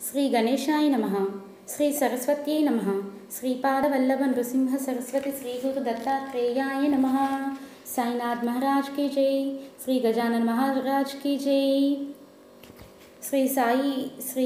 శ్రీ గణేశాయ నమ శ్రీ సరస్వత్యై నమ శ్రీపాదవల్లభ నృసింహ సరస్వతి శ్రీ గురు దత్తాత్రేయాయ నమ సాయినాథ్ మహారాజ్ की జై శ్రీ గజానన్ మహారాజ్ की జై శ్రీ సాయి శ్రీ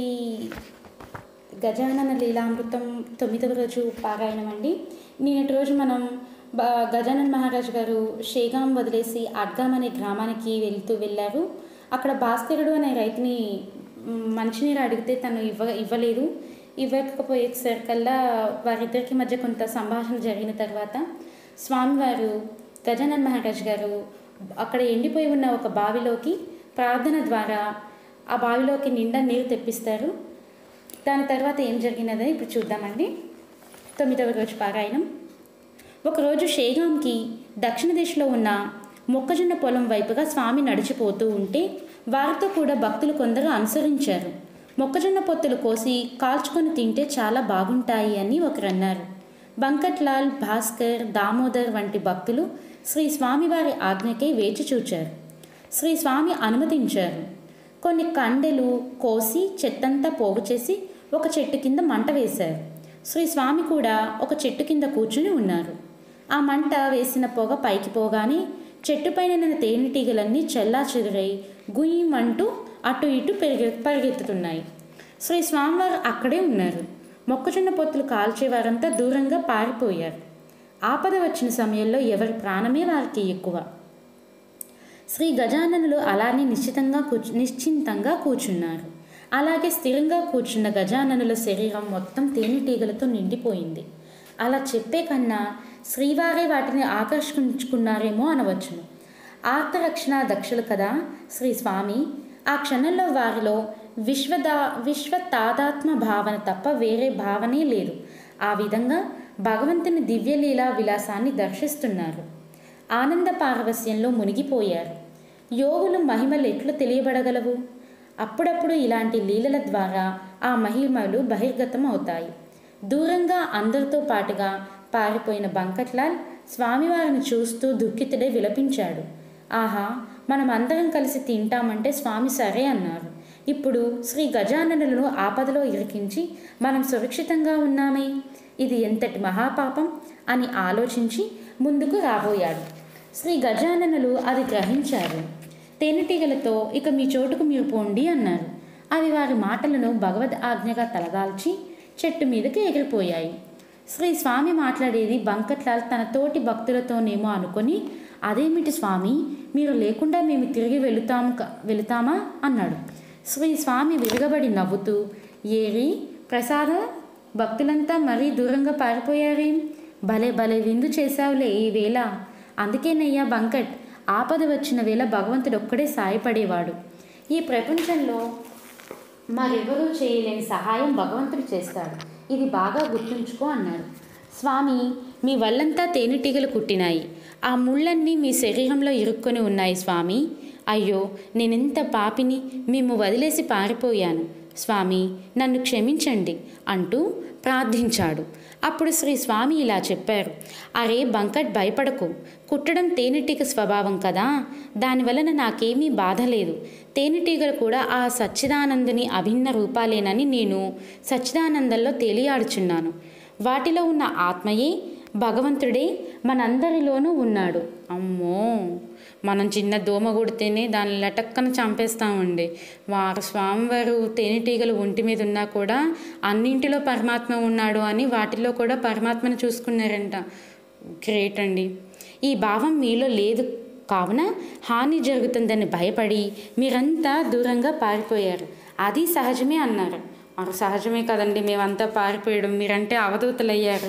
గజానన లీలామృతం తొమ్మిదవ రోజు పారాయణం అండి నిన్నటి రోజు మనం బ- గజానన్ మహారాజ్ గారు షేగాం వదిలేసి అడ్గాం అనే గ్రామానికి వెళ్తూ వెళ్ళారు అక్కడ భాస్కరుడు అనే రైతుని మ్, మంచినీరు అడిగితే తను ఇవ్వ ఇవ్వలేదు ఇవ్వకపోయేసరికల్లా వారిద్దరికి మధ్య కొంత సంభాషణ జరిగిన తర్వాత స్వామివారు గజానన్ మహారాజ్ గారు అక్కడ ఎండిపోయి ఉన్న ఒక బావిలోకి ప్రార్థన ద్వారా ఆ బావిలోకి నిండా నీరు తెప్పిస్తారు దాని తర్వాత ఏం జరిగినదో ఇప్పుడు చూద్దామండి తొమ్మిదవ రోజు పారాయణం ఒకరోజు షేగాంకి దక్షిణ దిశలో ఉన్న మొక్కజొన్న పొలం వైపుగా స్వామి నడిచిపోతూ ఉంటే వారితో కూడా భక్తులు కొందరు అనుసరించారు మొక్కజొన్న పొత్తులు కోసి కాల్చుకొని తింటే చాలా బాగుంటాయి అని ఒకరు అన్నారు బంకట్లాల్ భాస్కర్ దామోదర్ వంటి భక్తులు శ్రీ స్వామివారి ఆజ్ఞకై వేచి చూచారు శ్రీ స్వామి అనుమతించారు కొన్ని కండెలు కోసి చెత్తంతా పోగు చేసి ఒక చెట్టు కింద మంట వేశారు శ్రీ స్వామి కూడా ఒక చెట్టు కింద కూర్చుని ఉన్నారు ఆ మంట వేసిన పొగ పైకి పోగానే చెట్టుపైన ఉన్న తేనెటీగలన్నీ చెల్లా చెదురై గుయ్యమంటూ అటు ఇటు పెరిగే పరిగెత్తుతున్నాయి శ్రీ స్వామివారు అక్కడే ఉన్నారు మొక్కజొన్న పొత్తులు కాల్చేవారంతా దూరంగా పారిపోయారు ఆపద వచ్చిన సమయంలో ఎవరి ప్రాణమే వారికి ఎక్కువ శ్రీ గజాననులు అలానే నిశ్చితంగా కూర్చు నిశ్చింతంగా కూర్చున్నారు అలాగే స్థిరంగా కూర్చున్న గజాననుల శరీరం మొత్తం తేనెటీగలతో నిండిపోయింది అలా చెప్పే కన్నా శ్రీవారే వాటిని ఆకర్షించుకున్నారేమో అనవచ్చును ఆర్తరక్షణ దక్షులు కదా శ్రీ స్వామి ఆ క్షణంలో వారిలో విశ్వదా విశ్వ తాదాత్మ భావన తప్ప వేరే భావనే లేదు ఆ విధంగా భగవంతుని దివ్యలీలా విలాసాన్ని దర్శిస్తున్నారు ఆనంద పారవస్యంలో మునిగిపోయారు యోగులు మహిమలు ఎట్లు తెలియబడగలవు అప్పుడప్పుడు ఇలాంటి లీలల ద్వారా ఆ మహిమలు బహిర్గతం అవుతాయి దూరంగా అందరితో పాటుగా పారిపోయిన బంకట్లాల్ స్వామివారిని చూస్తూ దుఃఖితుడై విలపించాడు ఆహా మనం అందరం కలిసి తింటామంటే స్వామి సరే అన్నారు ఇప్పుడు శ్రీ గజాననులను ఆపదలో ఇరికించి మనం సురక్షితంగా ఉన్నామే ఇది ఎంతటి మహాపాపం అని ఆలోచించి ముందుకు రాబోయాడు శ్రీ గజాననులు అది గ్రహించారు తేనెటీగలతో ఇక మీ చోటుకు మీరు పోండి అన్నారు అవి వారి మాటలను భగవద్ ఆజ్ఞగా తలదాల్చి చెట్టు మీదకి ఎగిరిపోయాయి శ్రీ స్వామి మాట్లాడేది బంకట్లాల్ తన తోటి భక్తులతోనేమో అనుకొని అదేమిటి స్వామి మీరు లేకుండా మేము తిరిగి వెళుతాము క- వెళుతామా అన్నాడు శ్రీ స్వామి విరగబడి నవ్వుతూ ఏరి ప్రసాద భక్తులంతా మరీ దూరంగా పారిపోయారేం భలే భలే విందు చేశావులే ఈ వేళ అందుకేనయ్యా బంకట్ ఆపద వచ్చిన వేళ భగవంతుడు ఒక్కడే సాయపడేవాడు ఈ ప్రపంచంలో మరెవరూ చేయలేని సహాయం భగవంతుడు చేస్తాడు ఇది బాగా గుర్తుంచుకో అన్నాడు స్వామి మీ వల్లంతా తేనెటీగలు కుట్టినాయి ఆ ముళ్ళన్నీ మీ శరీరంలో ఇరుక్కొని ఉన్నాయి స్వామి అయ్యో నేనెంత పాపిని మేము వదిలేసి పారిపోయాను స్వామి నన్ను క్షమించండి అంటూ ప్రార్థించాడు అప్పుడు శ్రీ స్వామి ఇలా చెప్పారు అరే బంకట్ భయపడకు కుట్టడం తేనెటీగ స్వభావం కదా దానివలన నాకేమీ బాధ లేదు తేనెటీగలు కూడా ఆ సచ్చిదానందుని అభిన్న రూపాలేనని నేను సచ్చిదానందంలో తేలియాడుచున్నాను వాటిలో ఉన్న ఆత్మయే భగవంతుడే మనందరిలోనూ ఉన్నాడు అమ్మో మనం చిన్న దోమ కొడితేనే దాన్ని లటక్కన చంపేస్తామండి వారు స్వామివారు తేనెటీగలు ఒంటి మీద ఉన్నా కూడా అన్నింటిలో పరమాత్మ ఉన్నాడు అని వాటిలో కూడా పరమాత్మను చూసుకున్నారంట గ్రేట్ అండి ఈ భావం మీలో లేదు కావున హాని జరుగుతుందని భయపడి మీరంతా దూరంగా పారిపోయారు అది సహజమే అన్నారు మరి సహజమే కదండి మేమంతా పారిపోయడం మీరంటే అవధూతలయ్యారు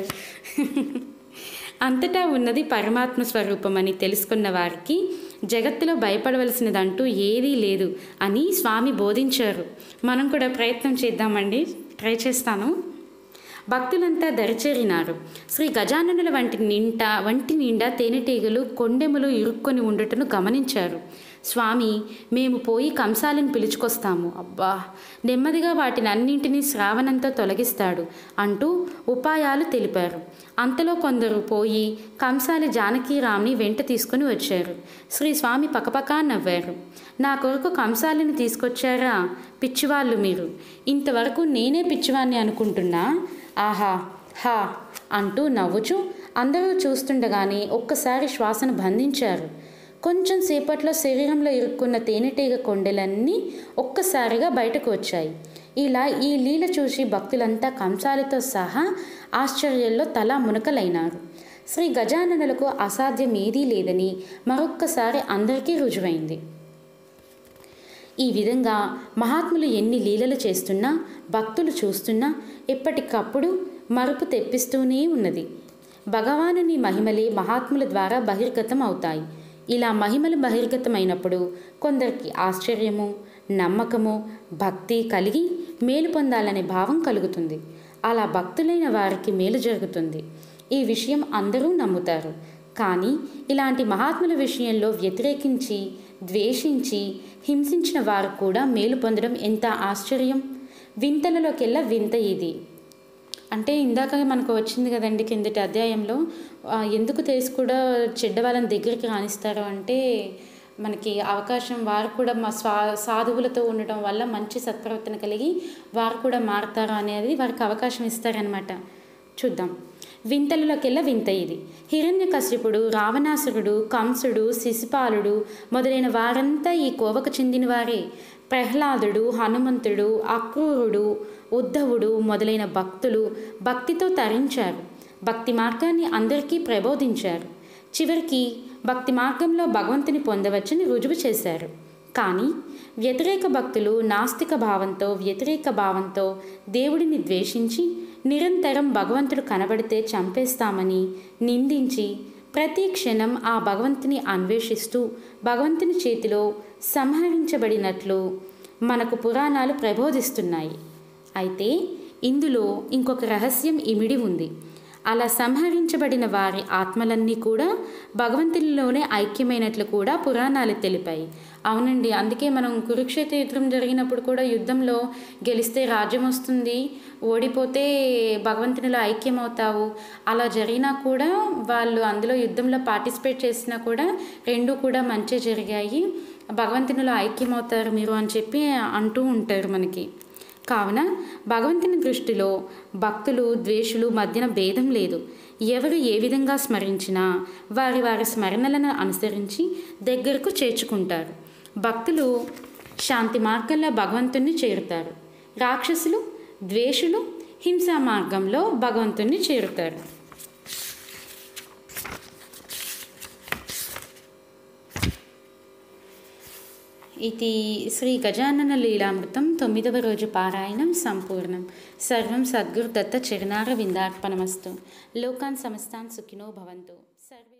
అంతటా ఉన్నది పరమాత్మ స్వరూపమని తెలుసుకున్న వారికి జగత్తులో భయపడవలసినదంటూ ఏదీ లేదు అని స్వామి బోధించారు మనం కూడా ప్రయత్నం చేద్దామండి ట్రై చేస్తాను భక్తులంతా దరిచేరినారు శ్రీ గజాననుల వంటి నింట వంటి నిండా తేనెటీగలు కొండెములు ఇరుక్కొని ఉండుటను గమనించారు స్వామి మేము పోయి కంసాలిని పిలుచుకొస్తాము అబ్బా నెమ్మదిగా వాటిని అన్నింటినీ శ్రావణంతో తొలగిస్తాడు అంటూ ఉపాయాలు తెలిపారు అంతలో కొందరు పోయి కంసాలి జానకీరామ్ని వెంట తీసుకుని వచ్చారు శ్రీ స్వామి పకపకా నవ్వారు నా కొరకు కంసాలిని తీసుకొచ్చారా పిచ్చివాళ్ళు మీరు ఇంతవరకు నేనే పిచ్చివాణ్ణి అనుకుంటున్నా ఆహా హా అంటూ నవ్వుచూ అందరూ చూస్తుండగానే ఒక్కసారి శ్వాసను బంధించారు కొంచెం సేపట్లో శరీరంలో ఇరుక్కున్న తేనెటీగ కొండెలన్నీ ఒక్కసారిగా బయటకు వచ్చాయి ఇలా ఈ లీల చూసి భక్తులంతా కంసాలితో సహా ఆశ్చర్యంలో తల మునకలైనారు శ్రీ గజాననులకు అసాధ్యం ఏదీ లేదని మరొక్కసారి అందరికీ రుజువైంది ఈ విధంగా మహాత్ములు ఎన్ని లీలలు చేస్తున్నా భక్తులు చూస్తున్నా ఎప్పటికప్పుడు మరుపు తెప్పిస్తూనే ఉన్నది భగవానుని మహిమలే మహాత్ముల ద్వారా బహిర్గతం అవుతాయి ఇలా మహిమలు బహిర్గతమైనప్పుడు కొందరికి ఆశ్చర్యము నమ్మకము భక్తి కలిగి మేలు పొందాలనే భావం కలుగుతుంది అలా భక్తులైన వారికి మేలు జరుగుతుంది ఈ విషయం అందరూ నమ్ముతారు కానీ ఇలాంటి మహాత్ముల విషయంలో వ్యతిరేకించి ద్వేషించి హింసించిన వారు కూడా మేలు పొందడం ఎంత ఆశ్చర్యం వింతలలోకెల్లా వింత ఇది అంటే ఇందాక మనకు వచ్చింది కదండి కిందటి అధ్యాయంలో ఆ, ఎందుకు తెలిసి కూడా చెడ్డ వాళ్ళని దగ్గరికి రాణిస్తారు అంటే మనకి అవకాశం వారు కూడా మా స్వా సాధువులతో ఉండటం వల్ల మంచి సత్ప్రవర్తన కలిగి వారు కూడా మారతారు అనేది వారికి అవకాశం ఇస్తారనమాట చూద్దాం వింతలలోకెల్లా వింత ఇది హిరణ్యకశ్యపుడు రావణాసురుడు కంసుడు శిశుపాలుడు మొదలైన వారంతా ఈ కోవకు చెందిన వారే ప్రహ్లాదుడు హనుమంతుడు అక్రూరుడు ఉద్ధవుడు మొదలైన భక్తులు భక్తితో తరించారు భక్తి మార్గాన్ని అందరికీ ప్రబోధించారు చివరికి భక్తి మార్గంలో భగవంతుని పొందవచ్చని రుజువు చేశారు కానీ వ్యతిరేక భక్తులు నాస్తిక భావంతో వ్యతిరేక భావంతో దేవుడిని ద్వేషించి నిరంతరం భగవంతుడు కనబడితే చంపేస్తామని నిందించి ప్రతి క్షణం ఆ భగవంతుని అన్వేషిస్తూ భగవంతుని చేతిలో సంహరించబడినట్లు మనకు పురాణాలు ప్రబోధిస్తున్నాయి అయితే ఇందులో ఇంకొక రహస్యం ఇమిడి ఉంది అలా సంహరించబడిన వారి ఆత్మలన్నీ కూడా భగవంతునిలోనే ఐక్యమైనట్లు కూడా పురాణాలు తెలిపాయి అవునండి అందుకే మనం కురుక్షేత్ర యుద్ధం జరిగినప్పుడు కూడా యుద్ధంలో గెలిస్తే రాజ్యం వస్తుంది ఓడిపోతే భగవంతునిలో ఐక్యమవుతావు అలా జరిగినా కూడా వాళ్ళు అందులో యుద్ధంలో పార్టిసిపేట్ చేసినా కూడా రెండు కూడా మంచి జరిగాయి భగవంతునిలో ఐక్యమవుతారు మీరు అని చెప్పి అంటూ ఉంటారు మనకి కావున భగవంతుని దృష్టిలో భక్తులు ద్వేషులు మధ్యన భేదం లేదు ఎవరు ఏ విధంగా స్మరించినా వారి వారి స్మరణలను అనుసరించి దగ్గరకు చేర్చుకుంటారు భక్తులు శాంతి మార్గంలో భగవంతుణ్ణి చేరుతారు రాక్షసులు ద్వేషులు హింసా మార్గంలో భగవంతుణ్ణి చేరుతారు ఇది శ్రీ గజానన లీలామృతం తొమ్మిదవ రోజు పారాయణం సంపూర్ణం సర్వం సద్గురు దత్త చరణార విందార్పణమస్తు లోకాన్ సమస్తాన్ సుఖినో భవంతు సర్వే